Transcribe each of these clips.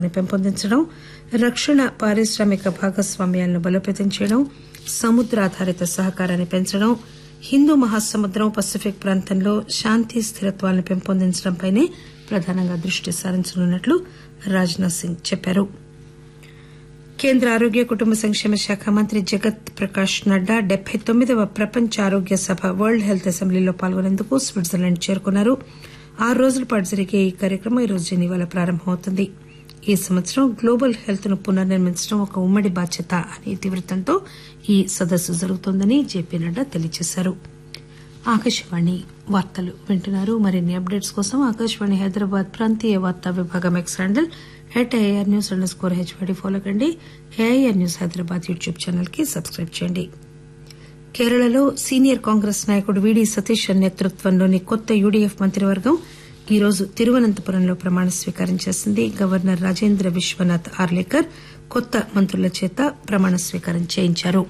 పెంపొందించడం రక్షణ పారిశ్రామిక భాగస్వామ్యాలను బలోపేతం చేయడం సముద్రాధారిత సహకారాన్ని పెంచడం హిందూ మహాసముద్రం పసిఫిక్ ప్రాంతంలో శాంతి స్థిరత్వాలను పెంపొందించడంపైనే ప్రధానంగా దృష్టి సారించనున్నట్లు రాజ్ నాథ్ సింగ్ చెప్పారు కేంద్ర ఆరోగ్య కుటుంబ సంక్షేమ శాఖ మంత్రి జగత్ ప్రకాష్ నడ్డా డెబ్బై తొమ్మిదవ ప్రపంచ ఆరోగ్య సభ వరల్డ్ హెల్త్ అసెంబ్లీలో పాల్గొనేందుకు స్విట్జర్లాండ్ చేరుకున్నారు ఆరు రోజుల పాటు జరిగే ఈ కార్యక్రమం ఈరోజు జెనీవాలో ప్రారంభమవుతుంది ఈ సంవత్సరం గ్లోబల్ హెల్త్ ను పునర్నిర్మించడం ఒక ఉమ్మడి బాధ్యత అనే ఇతివృత్తంతో ఈ సదస్సు జరుగుతోందని జేపీ నడ్డా తెలియజేశారు ఆకాశవాణి వార్తలు వింటున్నారు మరిన్ని అప్డేట్స్ కోసం ఆకాశవాణి హైదరాబాద్ ప్రాంతీయ వార్తా విభాగం X handle at AIR news underscore HYD follow కండి AIR news Hyderabad YouTube channel కి సబ్స్క్రైబ్ చేయండి కేరళలో సీనియర్ కాంగ్రెస్ నాయకుడు వీడీ సతీష్ నేతృత్వంలోని కొత్త యూడీఎఫ్ మంత్రివర్గం ఈ రోజు తిరువనంతపురంలో ప్రమాణ స్వీకారం చేసింది గవర్నర్ రాజేంద్ర విశ్వనాథ్ ఆర్లేకర్ కొత్త మంత్రుల చేత ప్రమాణ స్వీకారం చేయించారు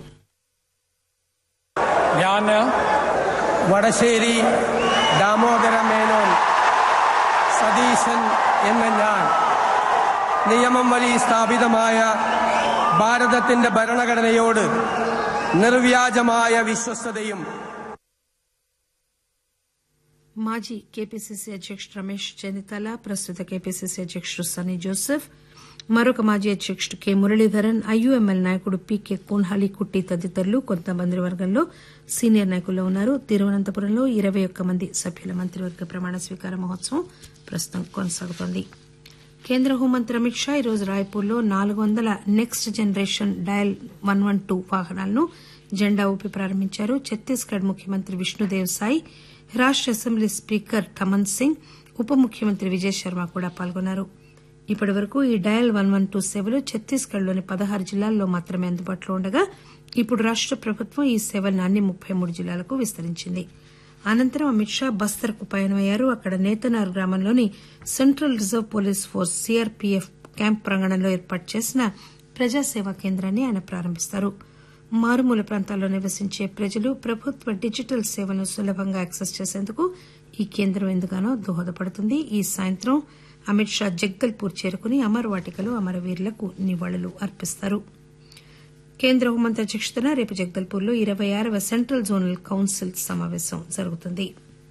ഞാൻ വടശ്ശേരി ദാമോദര മേനോൻ സതീശൻ എന്ന ഞാൻ നിയമം വഴി സ്ഥാപിതമായ ഭാരതത്തിന്റെ ഭരണഘടനയോട് നിർവ്യാജമായ വിശ്വസ്തയും మాజీ కేపీసీసీ అధ్యకుడు రమేష్ చెన్నితల ప్రస్తుత కేపీసీసీ అధ్యకుడు సన్నీ జోసెఫ్ మరొక మాజీ అధ్యకుడు కె మురళీధరన్ ఐయూఎంఎల్ నాయకుడు పీకే కోన్హాలి కుట్టి తదితరులు కొంత మంత్రివర్గంలో సీనియర్ నాయకుల్లో ఉన్నారు తిరువనంతపురంలో ఇరవై ఒక్క మంది సభ్యుల మంత్రివర్గ ప్రమాణ స్వీకార మహోత్సవం ప్రస్తుతం కొనసాగుతోంది కేంద్ర హోంమంత్రి అమిత్ షా ఈరోజు రాయ్పూర్లో నాలుగు వందల next generation dial one one two వాహనాలను జెండా ఊపి ప్రారంభించారు ఛత్తీస్గఢ్ ముఖ్యమంత్రి విష్ణుదేవ్ సాయి రాష్ట అసెంబ్లీ స్పీకర్ థమన్ సింగ్ ఉప ముఖ్యమంత్రి విజయ్ శర్మ కూడా పాల్గొన్నారు ఇప్పటి వరకు ఈ డయల్ వన్ వన్ టూ సేవలు ఛత్తీస్గఢ్లోని పదహారు జిల్లాల్లో మాత్రమే అందుబాటులో ఉండగా ఇప్పుడు రాష్ట ప్రభుత్వం ఈ సేవలను అన్ని ముప్పై మూడు జిల్లాలకు విస్తరించింది అనంతరం అమిత్ షా బస్తర్ కు పయనమయ్యారు అక్కడ నేతనార్ గ్రామంలోని central reserve police force CRPF camp ప్రాంగణంలో ఏర్పాటు చేసిన ప్రజాసేవా కేంద్రాన్ని ఆయన ప్రారంభిస్తారు మారుమూల ప్రాంతాల్లో నివసించే ప్రజలు ప్రభుత్వ డిజిటల్ సేవలను సులభంగా యాక్సెస్ చేసేందుకు ఈ కేంద్రం ఎంతగానో దోహదపడుతుంది ఈ సాయంత్రం అమిత్ షా జగ్దల్పూర్ చేరుకుని అమర్ వాటికలో అమరవీరులకు నివాళులు అర్పిస్తారు కేంద్ర హోంమంత్రి అధ్యక్షతన రేపు జగదల్పూర్లో ఇరవై ఆరవ సెంట్రల్ జోనల్ కౌన్సిల్ సమావేశం జరుగుతుంది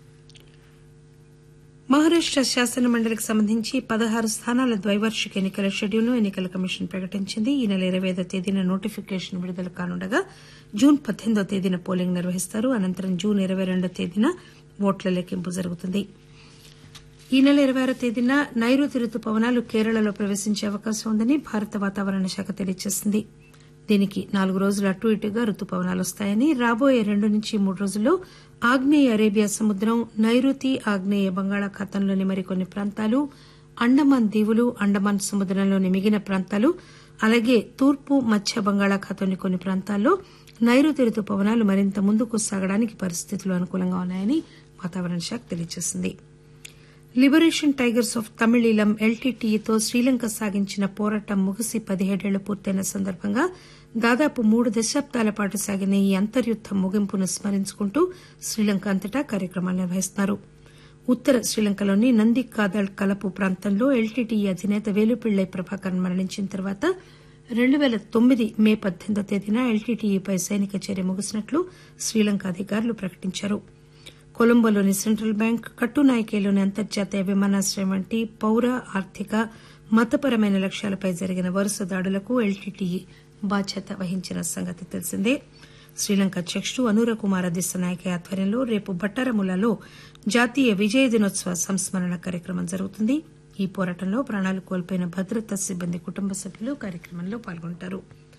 మహారాష్ట శాసన మండలికి సంబంధించి పదహారు స్థానాల ద్వైవార్షిక ఎన్నికల షెడ్యూల్ను ఎన్నికల కమిషన్ ప్రకటించింది ఈ నెల ఇరవై ఐదో తేదీన నోటిఫికేషన్ విడుదల కానుండగా జూన్ పద్దెనిమిదో తేదీన పోలింగ్ నిర్వహిస్తారు అనంతరం జూన్ ఇరవై రెండో తేదీన ఓట్ల లెక్కింపు జరుగుతుంది ఈ నెల ఇరవై ఆరో తేదీన నైరుతి రుతుపవనాలు కేరళలో ప్రవేశించే అవకాశం ఉందని భారత వాతావరణ శాఖ తెలియజేసింది దీనికి నాలుగు రోజులు అటు ఇటుగా రుతుపవనాలు వస్తాయని రాబోయే రెండు నుంచి మూడు రోజుల్లో ఆగ్నేయ అరేబియా సముద్రం నైరుతి ఆగ్నేయ బంగాళాఖాతంలోని మరికొన్ని ప్రాంతాలు అండమాన్ దీవులు అండమాన్ సముద్రంలోని మిగిలిన ప్రాంతాలు అలాగే తూర్పు మధ్య బంగాళాఖాతంలోని కొన్ని ప్రాంతాల్లో నైరుతి రుతుపవనాలు మరింత ముందుకు సాగడానికి పరిస్థితులు అనుకూలంగా ఉన్నాయని వాతావరణ శాఖ తెలియజేసింది లిబరేషన్ టైగర్స్ ఆఫ్ తమిళీలం ఎల్టీటీఈతో శ్రీలంక సాగించిన పోరాటం ముగిసి పదిహేడేళ్లు పూర్తయిన సందర్భంగా దాదాపు మూడు దశాబ్దాల పాటు సాగిన ఈ అంతర్యుద్దం ముగింపును స్మరించుకుంటూ శ్రీలంక అంతటా కార్యక్రమాలు నిర్వహిస్తున్నారు ఉత్తర శ్రీలంకలోని నందికాదళ్ కలపు ప్రాంతంలో ఎల్టీటీఈ అధినేత వేలుపిళ్లై ప్రభాకరన్ మరణించిన తర్వాత రెండు పేల తొమ్మిది మే పద్దెనిమిదో తేదీన ఎల్టీటీఈపై సైనిక చర్య ముగిసినట్లు శ్రీలంక అధికారులు ప్రకటించారు కొలంబోలోని సెంట్రల్ బ్యాంక్ కట్టునాయకేలోని అంతర్జాతీయ విమానాశ్రయం వంటి పౌర ఆర్థిక మతపరమైన లక్ష్యాలపై జరిగిన వరుస దాడులకు ఎల్టీటీఈ బాధ్యత వహించిన సంగతి తెలిసిందే శ్రీలంక అధ్యకుడు అనూర కుమార దిశనాయక ఆధ్వర్యంలో రేపు బట్టారములలో జాతీయ విజయ దినోత్సవ సంస్మరణ కార్యక్రమం జరుగుతుంది ఈ పోరాటంలో ప్రాణాలు కోల్పోయిన భద్రతా సిబ్బంది కుటుంబ సభ్యులు కార్యక్రమంలో పాల్గొంటారు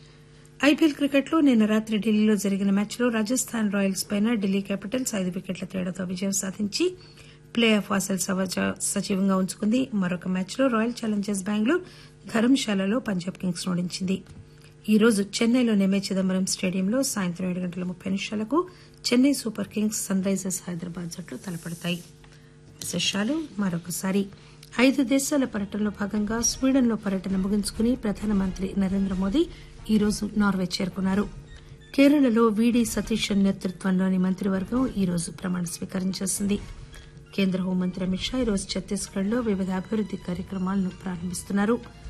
ఐపీఎల్ క్రికెట్లో నిన్న రాత్రి ఢిల్లీలో జరిగిన మ్యాచ్లో రాజస్థాన్ రాయల్స్ పైన ఢిల్లీ క్యాపిటల్స్ ఐదు వికెట్ల తేడాతో విజయం సాధించి ప్లే ఆఫ్ ఆశలు సజీవంగా ఉంచుకుంది మరొక మ్యాచ్లో రాయల్ ఛాలెంజర్స్ బెంగళూరు ధర్మశాలలో పంజాబ్ కింగ్స్ ఓడించింది ఈ రోజు చెన్నైలోని ఎంఏ చిదంబరం స్టేడియంలో సాయంత్రం ఏడు గంటల ముప్పై నిమిషాలకు Chennai super kings sunrisers Hyderabad జట్లు తలపడతాయి విశేషాలు మరొకసారి ఐదు దేశాల పర్యటనలో భాగంగా స్వీడన్లో పర్యటన ముగించుకుని ప్రధానమంత్రి నరేంద్ర మోదీ ఈ రోజు నార్వే చేరుకున్నారు కేరళలో వీడీ సతీష్ నేతృత్వంలోని మంత్రివర్గం ఈ రోజు ప్రమాణ స్వీకారం చేసింది కేంద్ర హోంమంత్రి అమిత్ షా ఈరోజు ఛత్తీస్గఢ్ లో వివిధ అభివృద్ది కార్యక్రమాలను ప్రారంభిస్తున్నారు